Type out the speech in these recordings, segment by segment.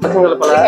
కలసం కలపాలా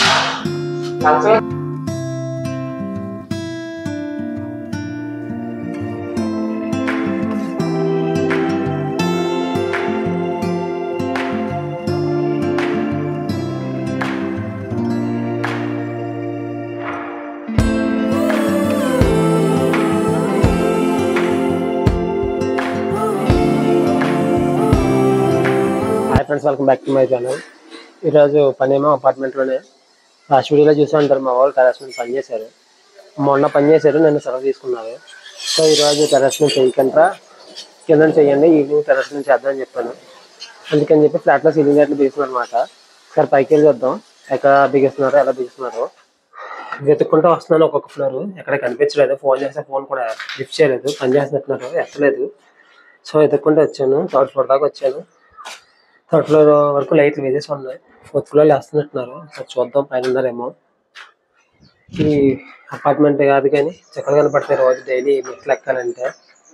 hi friends welcome back to my channel ఈరోజు పని ఏమో అపార్ట్మెంట్లోనే లాస్ట్ వీడియోలో చూసి ఉంటారు మా వాళ్ళు టెరస్ మీద పని చేశారు మొన్న పని చేశారు నన్ను సెలవు తీసుకున్నారు సో ఈరోజు టెరస్ నుంచి చేయకంటారా కింద చేయండి ఈవినింగ్ టెరస్ నుంచి చేద్దామని చెప్పాను అందుకని చెప్పి ఫ్లాట్లో సీలింగ్ లైట్లు బిగిస్తున్నారు అనమాట సరే పైకి వెళ్ళి చూద్దాం ఎక్కడ బిగిస్తున్నారు ఎలా బిగిస్తున్నారు వెతుక్కుంటూ వస్తున్నాను ఒక్కొక్క ఫ్లోర్ ఎక్కడ కనిపించలేదు ఫోన్ చేస్తే ఫోన్ కూడా లిఫ్ట్ చేయలేదు పని చేస్తున్నట్టున్నారు ఎత్తలేదు సో వెతుక్కుంటూ వచ్చాను థర్డ్ ఫ్లోర్ దాకా వచ్చాను థర్డ్ ఫ్లోర్ వరకు లైట్లు వేసేసి ఉన్నాయి ఫోర్త్ ఫ్లోర్ వేస్తున్నట్టున్నారు సో చూద్దాం పైన ఉన్నారేమో ఈ అపార్ట్మెంట్ కాదు కానీ చక్కగా కనపడతాయి రోజు డైలీ మెట్లు ఎక్కాలంటే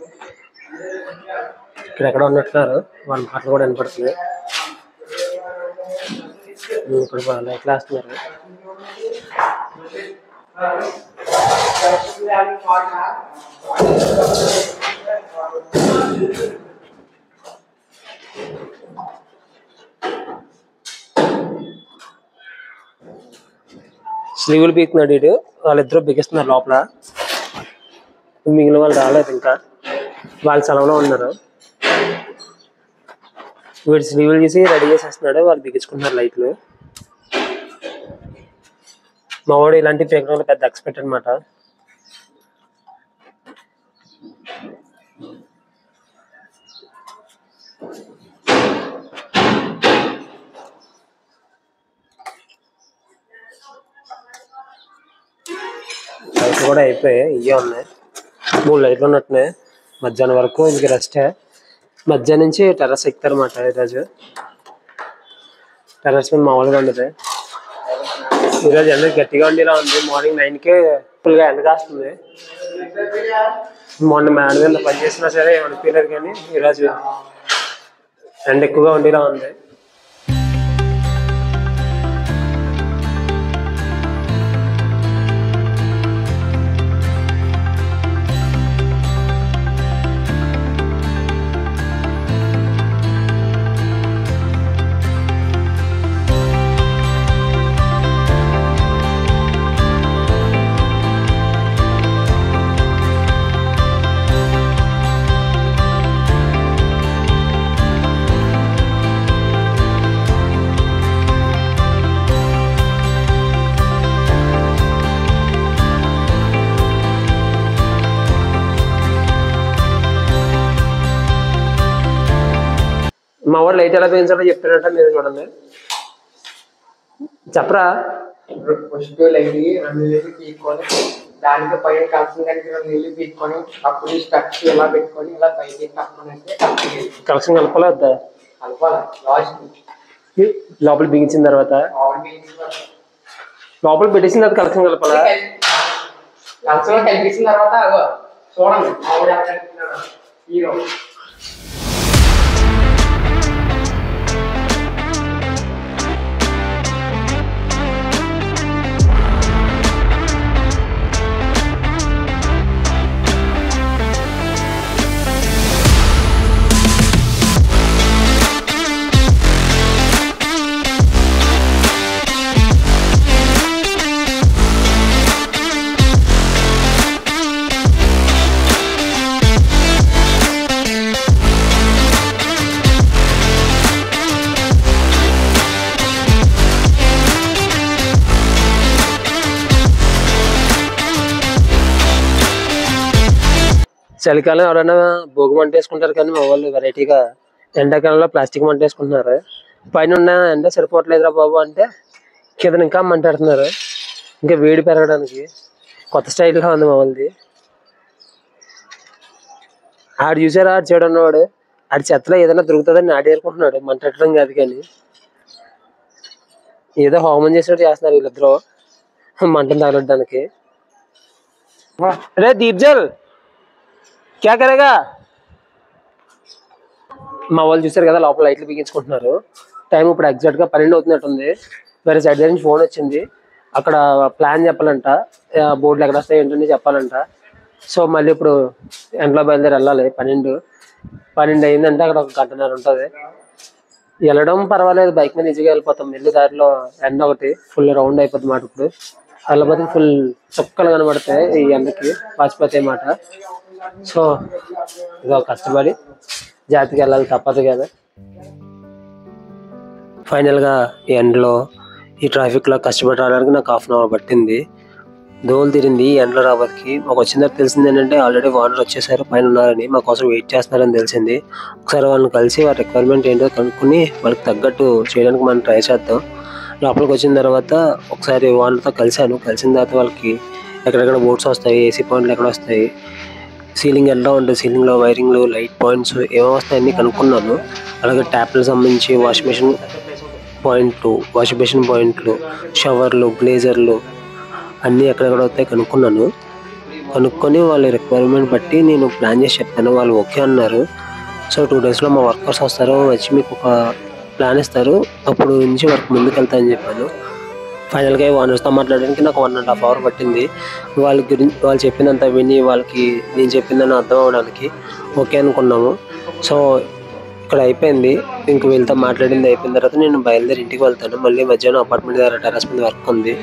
ఇక్కడ ఎక్కడ ఉన్నట్టున్నారు వాళ్ళ మాటలు కూడా వినపడుతుంది ఇప్పుడు లైట్లు వేస్తున్నారు స్లీవులు పీకుతున్నాడు ఇటు వాళ్ళిద్దరూ బిగిస్తున్నారు లోపల మిగిలిన వాళ్ళు రాలేదు ఇంకా వాళ్ళు సెలవులో ఉన్నారు వీడు స్లీవులు చేసి రెడీ చేసేస్తున్నాడు వాళ్ళు బిగించుకుంటున్నారు లైట్లు మా వాడు ఇలాంటి పీకడంలో పెద్ద ఎక్స్పెక్ట్ అనమాట లైట్లు కూడా అయిపోయాయి ఇవే ఉన్నాయి మూడు లైట్లు ఉన్నట్టున్నాయి మధ్యాహ్నం వరకు ఇంక రెస్టే మధ్యాహ్నం నుంచి టెర్రస్ ఎక్కుతారు అన్నమాట ఈరోజు టెర్రస్ మీద మామూలుగా ఉండదు ఈరోజు ఎండ గట్టిగా ఉండేలా ఉంది మార్నింగ్ నైన్కే ఫుల్గా ఎండ కాస్తుంది మొన్న మేడ మీద పని చేసినా సరే ఏమనిపించలేదు కానీ ఈరోజు ఎండ ఎక్కువగా ఉండేలా ఉంది మా వాడు లైట్ ఎలా పెంచాలో చెప్పారంట మీరు చూడండి చెప్పరా ఫస్ట్ లైట్ రెండు నీళ్ళు పీక్కొని దానికి పైన కలిసిన దగ్గర రెండు నీళ్ళు పీక్కొని అప్పుడు స్టెప్స్ ఇలా పెట్టుకొని ఇలా పైకి తప్పనంటే కలసం కలపాలా వద్దా కలపాలి లాస్ట్ లోపల బిగించిన తర్వాత లోపల పెట్టేసిన తర్వాత కలసం కలపాలా కలిసిన కనిపించిన తర్వాత అగో చూడండి ఆవిడ ఎలా కనిపిస్తున్నాడో. హీరో చలికాలం ఎవరైనా భోగి మంట వేసుకుంటారు కానీ మా వాళ్ళు వెరైటీగా ఎండాకాలంలో ప్లాస్టిక్ మంట వేసుకుంటున్నారు పైన ఉన్న ఎండ సరిపోవట్లేదురా బాబు అంటే కింద ఇంకా మంట పెడుతున్నారు ఇంకా వేడి పెరగడానికి కొత్త స్టైల్లో ఉంది మా వాళ్ళది ఆడు చూసారా ఆడు చెడు ఉన్నవాడు ఆడి చెత్తలో ఏదైనా దొరుకుతుందని ఆడు ఏరుకుంటున్నాడు మంట పెట్టడం కాదు కానీ ఏదో హోమం చేసినట్టు చేస్తున్నారు వీళ్ళిద్దరూ మంటను తగలడానికి అరే దీప్జల్ క్యా కరేగా మా వాళ్ళు చూసారు కదా లోపల లైట్లు బిగించుకుంటున్నారు టైం ఇప్పుడు ఎగ్జాక్ట్ గా పన్నెండు అవుతున్నట్టుంది వేరే సైడ్ దగ్గర నుంచి ఫోన్ వచ్చింది అక్కడ ప్లాన్ చెప్పాలంట బోర్డులు ఎక్కడ వస్తాయి ఏంటని చెప్పాలంట సో మళ్ళీ ఇప్పుడు ఎండలో బయలుదేరి వెళ్ళాలి పన్నెండు పన్నెండు అయిందంటే అక్కడ ఒక గంటన్నర ఉంటుంది వెళ్ళడం పర్వాలేదు బైక్ మీద ఈజీగా వెళ్ళిపోతాం వెళ్ళి దారిలో ఎండ ఒకటి ఫుల్ రౌండ్ అయిపోతుంది మాట ఇప్పుడు వెళ్ళబోతే ఫుల్ చుక్కలు కనబడతాయి ఈ ఎండకి వాచిపోతాయి మాట సో ఇదో కష్టపడి జాతికి వెళ్ళాలి తప్పదు కదా ఫైనల్గా ఈ ఎండలో ఈ ట్రాఫిక్లో కష్టపడి రావడానికి నాకు హాఫ్ అన్ అవర్ పట్టింది దోలు తిరింది ఈ ఎండలో రావడానికి మాకు వచ్చిన తర్వాత తెలిసింది ఏంటంటే ఆల్రెడీ ఓనర్ వచ్చేసారు పైన ఉన్నారని మా కోసం వెయిట్ చేస్తున్నారని తెలిసింది ఒకసారి వాళ్ళని కలిసి వాళ్ళ రిక్వైర్మెంట్ ఏంటో కనుక్కొని వాళ్ళకి తగ్గట్టు చేయడానికి మనం ట్రై చేద్దాం లోపలికి వచ్చిన తర్వాత ఒకసారి ఓనర్తో కలిశాను కలిసిన తర్వాత వాళ్ళకి ఎక్కడెక్కడ బోర్డ్స్ వస్తాయి ఏసీ పాయింట్లు ఎక్కడ వస్తాయి సీలింగ్ ఎలా ఉంటుంది సీలింగ్లో వైరింగ్లు లైట్ పాయింట్స్ ఏమో వస్తాయని కనుక్కున్నాను అలాగే ట్యాప్లకు సంబంధించి వాషింగ్ మెషిన్ పాయింట్లు వాషింగ్ మెషిన్ పాయింట్లు షవర్లు గ్లేజర్లు అన్నీ ఎక్కడెక్కడ వస్తాయి కనుక్కున్నాను కనుక్కొని వాళ్ళ రిక్వైర్మెంట్ బట్టి నేను ప్లాన్ చేసి చెప్పాను వాళ్ళు ఓకే అన్నారు సో టూ డేస్లో మా వర్కర్స్ వస్తారు వచ్చి మీకు ఒక ప్లాన్ ఇస్తారు అప్పుడు నుంచి వర్క్ ముందుకు వెళ్తానని చెప్పాను ఫైనల్గా ఓనర్స్తో మాట్లాడడానికి నాకు వన్ అండ్ హాఫ్ అవర్ పట్టింది వాళ్ళ గురించి వాళ్ళు చెప్పినంత విని వాళ్ళకి నేను చెప్పిందని అర్థం అవడానికి ఓకే అనుకున్నాము సో ఇక్కడ అయిపోయింది ఇంక వీళ్ళతో మాట్లాడింది అయిపోయిన తర్వాత నేను బయలుదేరి ఇంటికి వెళ్తాను మళ్ళీ మధ్యాహ్నం అపార్ట్మెంట్ దగ్గర టెరస్ మీద వర్క్ ఉంది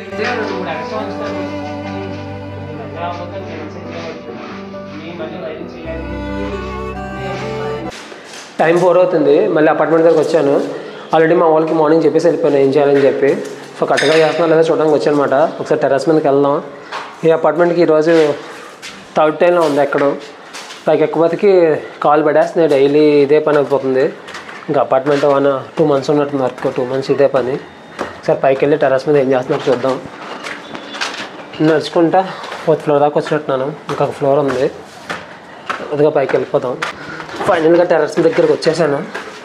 టైం ఫోర్ అవుతుంది మళ్ళీ అపార్ట్మెంట్ దగ్గరకు వచ్చాను ఆల్రెడీ మా వాళ్ళకి మార్నింగ్ చెప్పేసి వెళ్ళిపోయాను ఏం చేయాలని చెప్పి సో కరెక్ట్గా చేస్తున్నా లేదా చూడడానికి వచ్చానమాట ఒకసారి టెరస్ మీదకి వెళ్దాం ఈ అపార్ట్మెంట్కి ఈరోజు థర్డ్ టైంలో ఉంది ఎక్కడం పైకి ఎక్కువతికి కాల్ పడేస్తున్నాయి డైలీ ఇదే పని అయిపోతుంది ఇంకా అపార్ట్మెంట్ వన్ టూ మంత్స్ ఉన్నట్టుంది వర్క్ టూ మంత్స్ ఇదే పని ఒకసారి పైకి వెళ్ళి టెరస్ మీద ఏం చేస్తున్నారు చూద్దాం నడుచుకుంటా ఫోర్త్ ఫ్లోర్ దాకా వచ్చినట్టున్నాను ఇంకొక ఫ్లోర్ ఉంది అదిగా పైకి వెళ్ళిపోదాం ఫైనల్గా టెర్రస్ దగ్గరికి వచ్చేసాను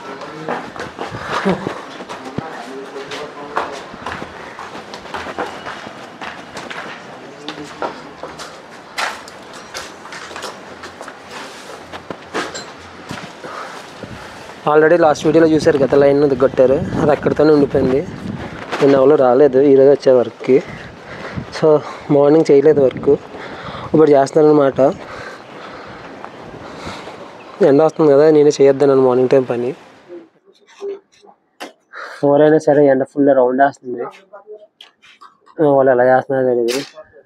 ఆల్రెడీ లాస్ట్ వీడియోలో చూశారు కదా లైన్ దిగొట్టారు అది అక్కడితోనే ఉండిపోయింది నేను ఎవరు రాలేదు ఈరోజు వచ్చే వర్క్కి సో మార్నింగ్ చేయలేదు వర్క్ ఇప్పుడు చేస్తున్నాను అనమాట ఎండ వస్తుంది కదా నేనే చేయొద్దాను మార్నింగ్ టైం పని ఎవరైనా సరే ఎండ ఫుల్ రౌండ్ వేస్తుంది ఆ, వాళ్ళు ఎలా చేస్తున్నారో తెలియదు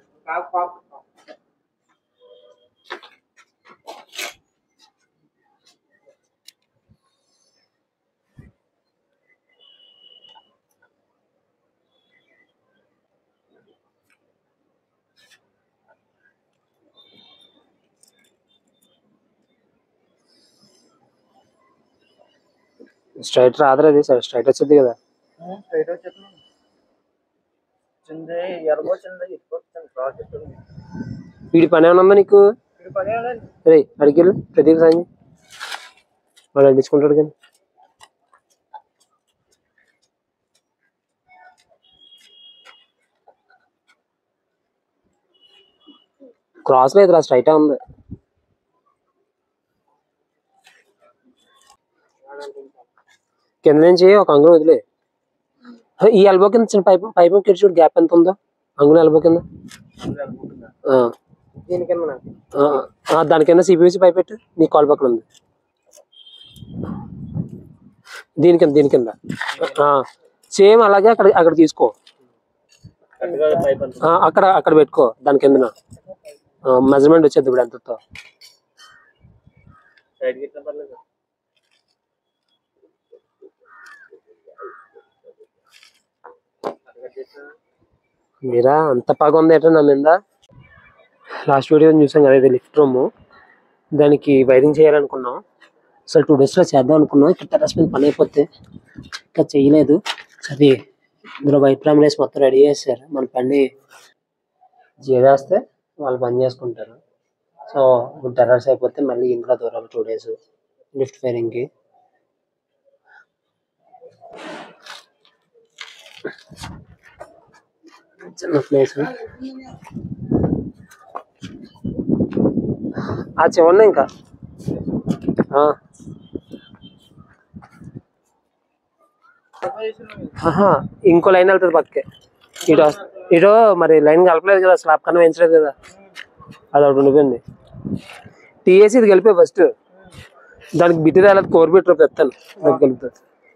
స్ట్రైట్ రాదురా అది సరే స్ట్రైట్ వచ్చింది కదా స్ట్రైట్ వచ్చేస్తున్నాను వచ్చింది ఎరగొచ్చింది ఇటుకొచ్చింది ప్రాజెక్ట్ ఉంది వీడి పని ఏమైనా ఉందా నీకు ఇక్కడ పని ఏమండి రే అడిగిల్లు ప్రదీప్ సాంజి వాడు అందించుకుంటాడు కానీ క్రాస్ లేదు స్ట్రైట్ ఉంది కింద నుంచి ఒక అంగుళం వదిలే ఈ ఎల్బో కింద చిన్న పైప్ పైప్ కిటి చూడు గ్యాప్ ఎంత ఉందో అంగుళం ఎల్బో కింద ఆ, దీనికన్నా నాకు ఆ, ఆ, దాని కింద సిపిసి పైప్ పెట్టు నీ కాల్ పక్కన ఉంది దీని కింద దీని కింద సేమ్ అలాగే అక్కడ అక్కడ తీసుకో ఆ, అక్కడ అక్కడ పెట్టుకో దాని కిందన మెజర్మెంట్ వచ్చేది ఇప్పుడు ఎంతతో మీరా అంత బాగా ఉంది ఏంటో నా మీద లాస్ట్ వీడియో చూసాం కదా ఇది లిఫ్ట్ రూమ్ దానికి వైరింగ్ చేయాలనుకున్నాం అసలు టూ డేస్లో చేద్దాం అనుకున్నాం ఇక్కడ టెరస్ మీద పని అయిపోతే ఇంకా చేయలేదు అది ఇందులో వైట్ ప్లామ్ వేసి మొత్తం రెడీ చేశారు మన పని చేస్తే వాళ్ళు పని చేసుకుంటారు సో ఇప్పుడు టెర్రస్ అయిపోతే మళ్ళీ ఇంట్లో దూరాలి టూ డేస్ లిఫ్ట్ ఫైరింగ్కి చిన్న ప్లేస్ ఆ చివరిన ఇంకా ఆ. ఆహా, ఇంకో లైన్ వెళ్తుంది పక్కకే ఇటు వస్- ఇటు మరి లైన్ కలపలేదు కదా స్లాబ్ కన్నా వేయించలేదు కదా అది ఒకటి ఉండిపోయింది టీఏసీ ఇది కలిపే ఫస్ట్ దానికి బిట్టి రాలేదు కోర్ బిట్ రూపాయి ఎత్తాను దానికి కలుపుతుంది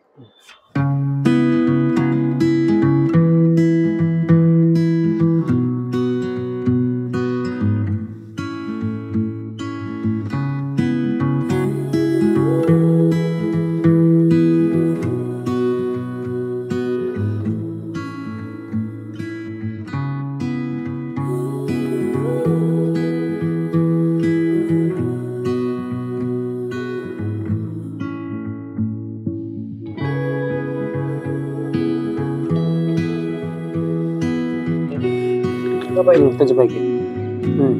ఉమ్, కొంచెం పైకి ఉమ్.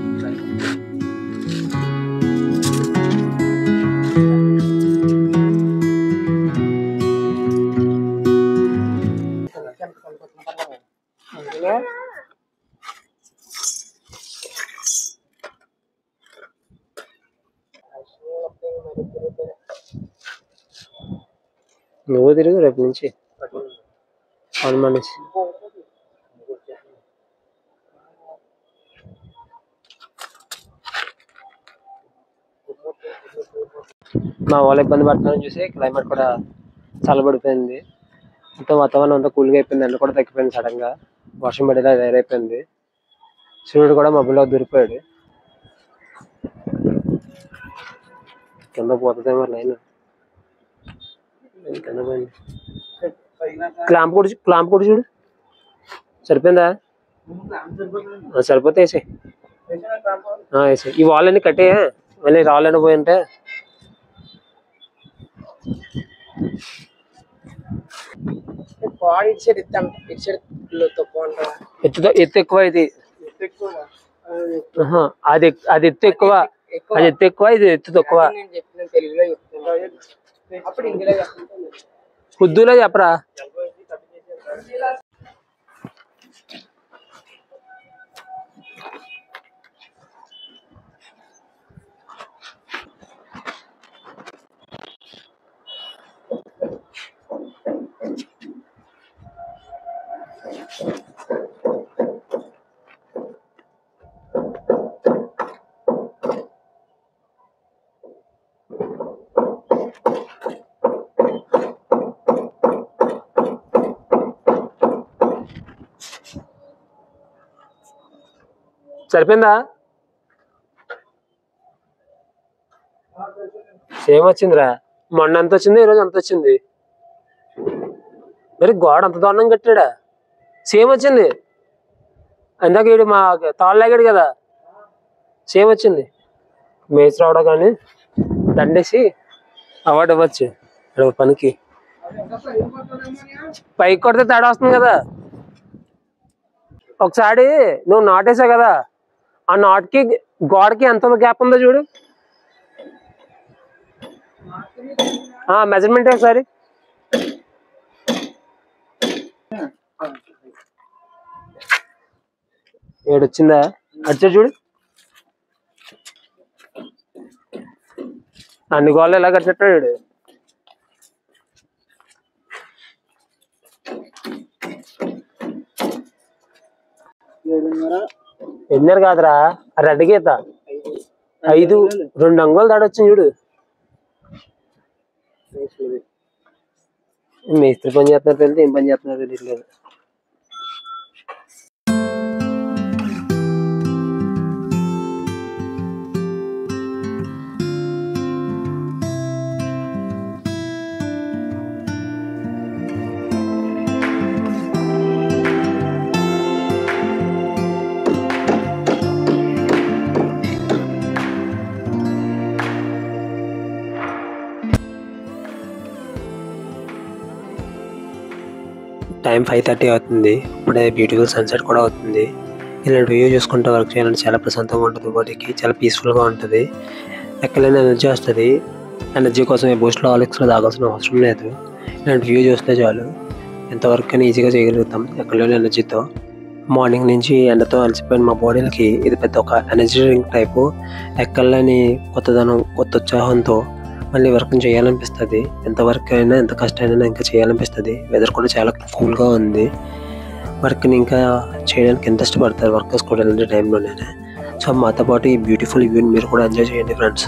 నువ్వు తిరుగు రేపు నుంచి అవును మనిషి మా వాళ్ళు ఇబ్బంది పడుతున్నారని చూసి క్లైమేట్ కూడా చల్లబడిపోయింది మొత్తం వాతావరణం అంతా కూల్గా అయిపోయింది ఎండ కూడా తగ్గిపోయింది సడన్ గా వర్షం పడేలా తయారైపోయింది సూర్యుడు కూడా మబ్బులో దూరిపోయాడు కింద పోతుందేమో లైన్ కింద పోయింది క్లాంప్ కూడా చూ- క్లాంప్ కూడా చూడు సరిపోయిందా ఆ, సరిపోతే వేసే వేసే ఈ వాల్ అన్ని కట్టే మళ్ళీ రాళ్ళని పోయి ఉంటే బాడీ ఇటు సైడ్ ఇస్తాం ఇటు సైడ్ తక్కువ ఉంటారా ఎత్తు ఎత్తు ఎక్కువ ఇది ఆహా, అది ఎక్- అది ఎత్తు ఎక్కువ ఎక్కువ అది ఎత్తు ఎక్కువ ఇది ఎత్తు తక్కువ నేను చెప్పిన తెలుగులో చెప్తాను అప్పుడు ఇందులో చెప్తాను ఉర్దూలో చెప్పరా సరిపోయిందా సేమ్ వచ్చిందిరా మొన్న ఎంత వచ్చింది ఈరోజు ఎంత వచ్చింది మరి గోడ అంత దారుణం కట్టాడా సేమ్ వచ్చింది ఇందాక వీడు మా తాళ్ళు లాగాడు కదా సేమ్ వచ్చింది మేస్ రావడం కానీ దండేసి అవార్డు ఇవ్వచ్చు ఇక్కడ పనికి పైకి కొడితే తేడా వస్తుంది కదా ఒకసారి నువ్వు నాటేసావు కదా ఆ నాటుకి గోడకి ఎంత గ్యాప్ ఉందో చూడు ఆ మెజర్మెంట్ ఒకసారి ఏడు వచ్చిందా అచ్చా చూడు అన్ని గోళ్ళు ఎలా కట్టేటాడు వీడు ఏడున్నర ఎన్నర కాదురా ఆ రెడ్ గీత ఐదు రెండు అంగుళాలు దాడి వచ్చింది చూడు మేస్త్రి పని చేస్తున్నారు తెలియదు ఏం పని చేస్తున్నారు తెలియట్లేదు టైం ఫైవ్ థర్టీ అవుతుంది ఇప్పుడే బ్యూటిఫుల్ సన్సెట్ కూడా అవుతుంది ఇలాంటి వ్యూ చూసుకుంటే వర్క్ చేయాలంటే చాలా ప్రశాంతంగా ఉంటుంది బాడీకి చాలా పీస్ఫుల్గా ఉంటుంది ఎక్కడైనా ఎనర్జీ వస్తుంది ఎనర్జీ కోసం ఏ బూస్ట్లో ఆలిక్స్లో తాగాల్సిన అవసరం లేదు ఇలాంటి వ్యూ చూస్తే చాలు ఎంత వర్క్ అయినా ఈజీగా చేయగలుగుతాం ఎక్కడలేని ఎనర్జీతో మార్నింగ్ నుంచి ఎండతో అలసిపోయిన మా బాడీలకి ఇది పెద్ద ఒక ఎనర్జీ డ్రింక్ టైపు ఎక్కడలేని కొత్తదనం కొత్త ఉత్సాహంతో మళ్ళీ వర్క్ చేయాలనిపిస్తుంది ఎంత వర్క్ అయినా ఎంత కష్టమైనా ఇంకా చేయాలనిపిస్తుంది వెదర్ కూడా చాలా కూల్గా ఉంది వర్క్ని ఇంకా చేయడానికి ఎంత ఇష్టపడతారు వర్కర్స్ కూడా ఇలాంటి టైంలోనే సో మాతో పాటు ఈ బ్యూటిఫుల్ వ్యూని మీరు కూడా ఎంజాయ్ చేయండి ఫ్రెండ్స్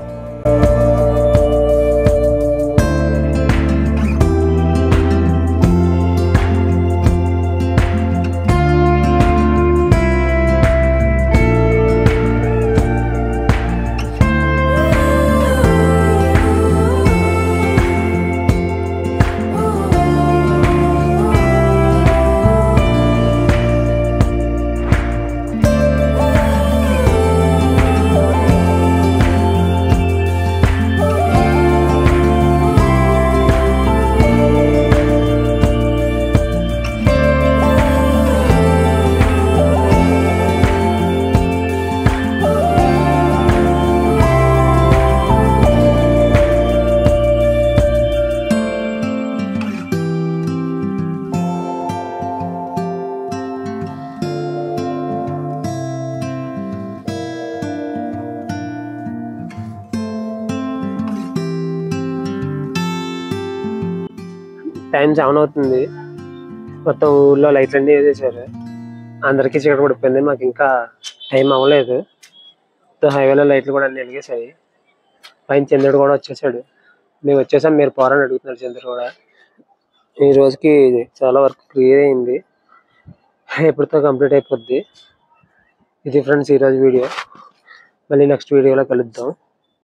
టైం సెవెన్ అవుతుంది మొత్తం ఊళ్ళో లైట్లు అన్నీ వేసేసారు అందరికీ చీకటి పడిపోయింది మాకు ఇంకా టైం అవ్వలేదు మొత్తం హైవేలో లైట్లు కూడా అన్ని వెలిగేసాయి పైన చంద్రుడు కూడా వచ్చేసాడు మేము వచ్చేసాం మీరు పోరని అడుగుతున్నారు చంద్రుడు కూడా ఈ రోజుకి చాలా వర్క్ క్లియర్ అయింది ఎప్పటితో కంప్లీట్ అయిపోద్ది ఇది ఫ్రెండ్స్ ఈరోజు వీడియో మళ్ళీ నెక్స్ట్ వీడియోలో కలుద్దాం